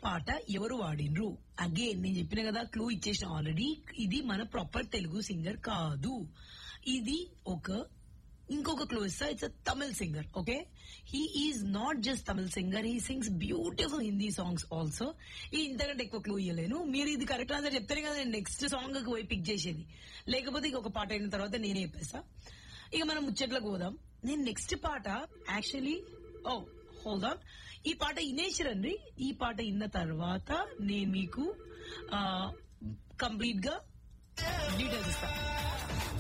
పాట ఎవరు వాడినరు అగైన్ నేను చెప్పిన కదా క్లూ ఇచ్చేసిన ఆల్రెడీ ఇది మన ప్రాపర్ తెలుగు సింగర్ కాదు ఇది ఒక ఇంకొక క్లూ ఇస్తా it's Tamil singer okay he is not just Tamil singer he sings beautiful Hindi songs also ఈ ఇంతకంటే ఎక్కువ క్లూ ఇవ్వలేను మీరు ఇది కరెక్ట్ ఆన్సర్ చెప్తేనే కదా నేను నెక్స్ట్ సాంగ్ పోయి పిక్ చేసేది లేకపోతే ఇంకొక పాట అయిన తర్వాత నేనే చెప్పేస్తా ఇక మనం ముచ్చట్లకు పోదాం నేను నెక్స్ట్ పాట యాక్చువల్లీ ఓ హోల్డ్ ఆన్ ఈ పాట ఇనేసిరండి ఈ పాట ఇన్న తర్వాత నేను మీకు కంప్లీట్ గా డీటెయిల్స్ ఇస్తాను